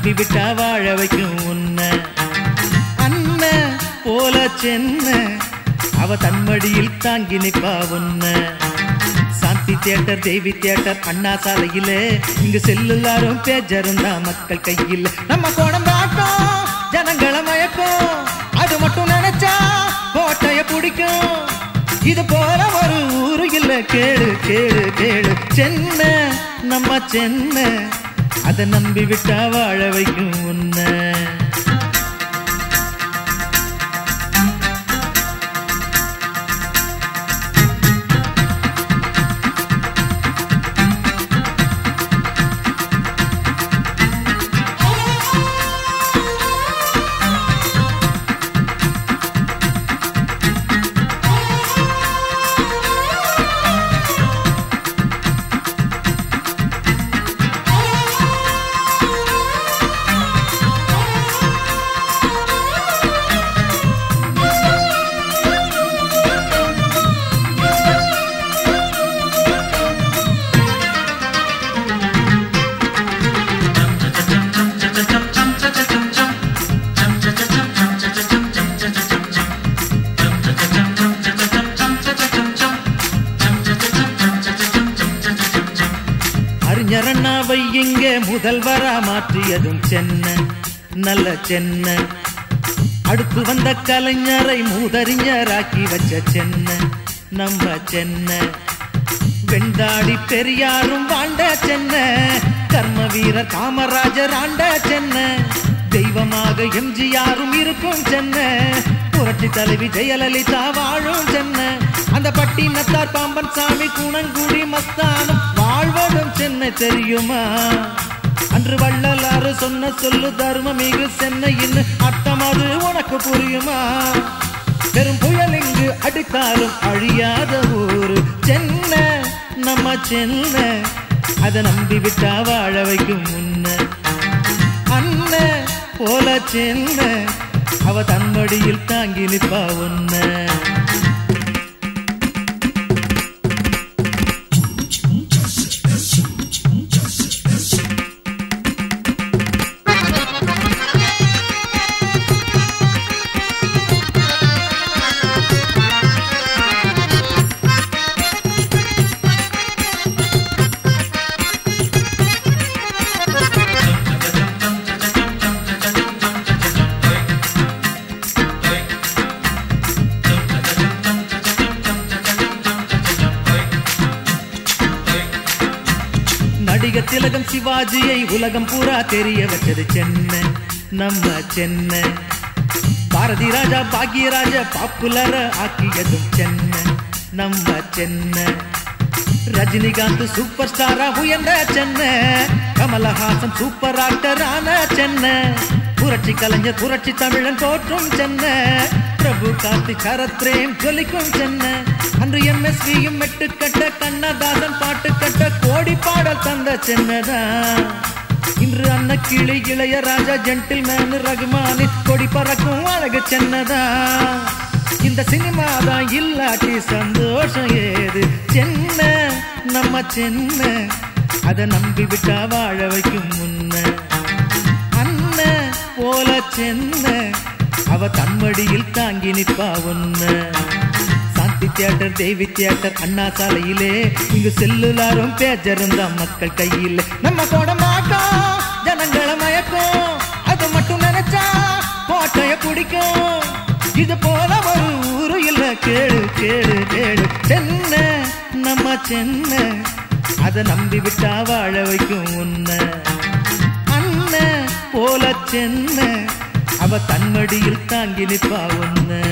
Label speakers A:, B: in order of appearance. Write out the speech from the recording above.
A: நம்பி விட்டா வாழ வைக்கும் உன்ன அண்ணன் போல சென்ன அவ தன்மடியில் தாங்கி நிப்பா உன்ன சாந்தி தியேட்டர் தேவி தியேட்டர் அண்ணா சாலையில இங்கு செல்லுலாரும் பேஜருந்தா மக்கள் கையில் நம்ம கோடம் பாட்டும் ஜனங்களை மயக்கும் அது மட்டும் நினைச்சா கோட்டைய பிடிக்கும் இது போல ஒரு ஊரு இல்ல கேளு கேளு கேளு சென்னை நம்ம சென்னை அதை நம்பி விட்டா வாழ வைக்கும் உன்னை அறிஞரண்ணாவை இங்க முதல்வரா மாற்றியதும் சென்னை நல்ல சென்னை அடுத்து வந்த கலைஞரை மூதறிஞராக்கி வச்ச சென்னை நம்ம சென்னை வெண்டாடி பெரியாரும் வாழ்ந்த சென்னை கர்ம வீரர் காமராஜர் ஆண்ட சென்னை தெய்வமாக எம்ஜிஆரும் இருக்கும் சென்னை புரட்சி தலைவி ஜெயலலிதா வாழும் சென்னை அந்த பட்டினத்தார் பாம்பன் சாமி குணங்குடி மஸ்தானம் வாழ்வதும் சென்னை தெரியுமா அன்று வள்ளலாறு சொன்ன சொல்லு தர்மமிகு சென்னையின் அர்த்தம் அது உனக்கு புரியுமா பெரும் புயல் இங்கு அடித்தாலும் அழியாத ஊரு சென்னை நம்ம சென்னை அதை நம்பி விட்டா வாழ வைக்கும் முன்ன அண்ணன் போல சென்னை அவ தன்மடியில் தாங்கி நிப்பா உன்ன நடிகர் திலகம் சிவாஜியை உலகம் பூரா தெரிய வச்சது சென்னை நம்ம சென்னை பாரதி ராஜா பாக்யராஜ பாப்புலர ஆக்கியதும் சென்னை நம்ம சென்னை ரஜினிகாந்த் சூப்பர் ஸ்டாரா உயர்ந்த சென்னை கமலஹாசன் சூப்பர் ஆக்டரான சென்னை புரட்சி கலைஞர் புரட்சி தமிழன் போற்றும் சென்னை பிரபு கார்த்திக் சரத் பிரேம் ஜொலிக்கும் சென்னை அன்று எம்எஸ்வியும் மெட்டுக்கட்ட கண்ணதாசன் பாட்டு கட்ட கோடி பாடல் தந்த சென்னைதான் இன்று அன்ன கிளி இளையராஜா ஜென்டில்மேன் ரகுமானி கொடி பறக்கும் அழகு சென்னதான் இந்த சினிமா தான் இல்லாட்டி சந்தோஷம் ஏது சென்னை நம்ம சென்னை அதை நம்பி விட்டா வாழ வைக்கும் முன்ன அண்ணன் போல சென்னை அவ தன்மடியில் தாங்கி நிற்பா உன்ன சாந்தி தியேட்டர் தேவி தியேட்டர் அண்ணா சாலையிலே இங்கு செல்லுலாரும் பேஜருந்தா மக்கள் கையில் நம்ம போட மாட்டோம் ஜனங்களை மயக்கும் அது மட்டும் நினைச்சா கோட்டைய பிடிக்கும் இது போல ஒரு ஊரு இல்ல கேளு கேளு கேளு சென்னை நம்ம சென்னை அதை நம்பி விட்டா வாழ வைக்கும் உன்ன அண்ணன் போல சென்னை அவ தன்மடியில் தாங்கி நிற்பா உன்ன